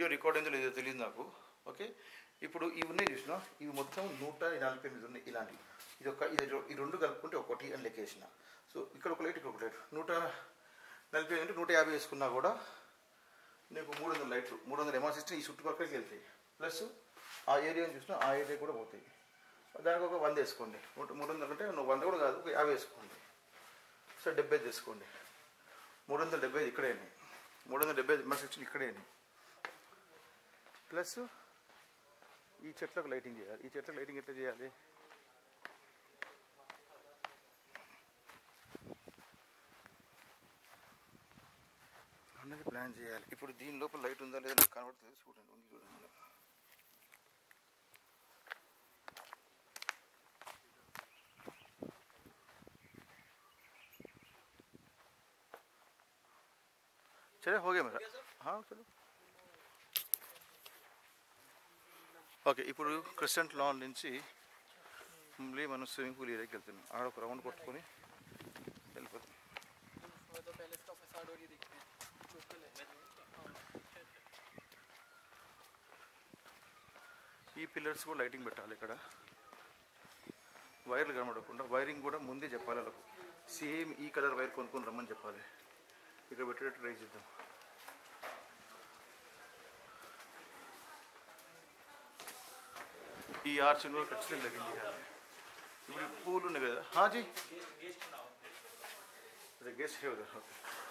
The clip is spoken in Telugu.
వీడియో రికార్డ్ అయిందో లేదో తెలియదు నాకు ఓకే ఇప్పుడు ఇవి ఉన్నాయి చూసిన ఇవి మొత్తం నూట నలభై ఎనిమిది ఉన్నాయి ఇలాంటివి ఇది ఒక ఇది రొ- ఈ రెండు కలుపుకుంటే ఒకటి అని లెక్కేసిన సో ఇక్కడ ఒక లైట్ ఇక్కడ ఒక లైట్ నూట నలభై అంటే నూట యాభై వేసుకున్నా కూడా నీకు మూడు వందల లైట్లు మూడు వందల ఎంఆర్ సిస్టమ్ ఈ చుట్టుపక్కలకి వెళ్తాయి ప్లస్ ఆ ఏరియాని చూసినా ఆ ఏరియా కూడా పోతాయి దానికి ఒక వంద వేసుకోండి నూట మూడు వందలు అంటే నువ్వు వంద కూడా కాదు ఒక యాభై వేసుకోండి సో డెబ్బై ఐదు తీసుకోండి మూడు వందల డెబ్బై ఐదు ఇక్కడే మూడు వందల డెబ్బై ఐదు ఎంఆర్ సిస్టమ్ ఇక్కడే ప్లస్ ఈ చెట్లకు లైటింగ్ చేయాలి ఈ చెట్లకు లైటింగ్ ఎట్లా చేయాలి అన్నది ప్లాన్ చేయాలి ఇప్పుడు దీని లోపల లైట్ ఉందా లేదా నాకు కనబడుతుంది చూడండి ఉంది చూడండి चले हो गया मेरा हाँ चलो ఓకే ఇప్పుడు క్రిస్టెంట్ లాన్ నుంచి మళ్ళీ మనం స్విమ్మింగ్ పూల్ ఏరియాకి వెళ్తున్నాం ఆడ ఒక రౌండ్ కొట్టుకొని వెళ్ళిపోతాం वो तो पहले इसका फसाड और ये देखते हैं लोकल है ఈ పిల్లర్స్ కూడా లైటింగ్ పెట్టాలి ఇక్కడ వైర్లు కనబడకుండా వైరింగ్ కూడా ముందే చెప్పాలి వాళ్ళకు సేమ్ ఈ కలర్ వైర్ కొనుక్కొని రమ్మని చెప్పాలి ఇక్కడ పెట్టేటట్టు ట్రై చేద్దాం ఈ ఆర్చిని కూడా ఖచ్చితంగా లైటింగ్ చేయాలి ఇప్పుడు ఈ పూలు ఉన్నాయి కదా హాజీ అదే గెస్ట్ హే ఉదర్ ఓకే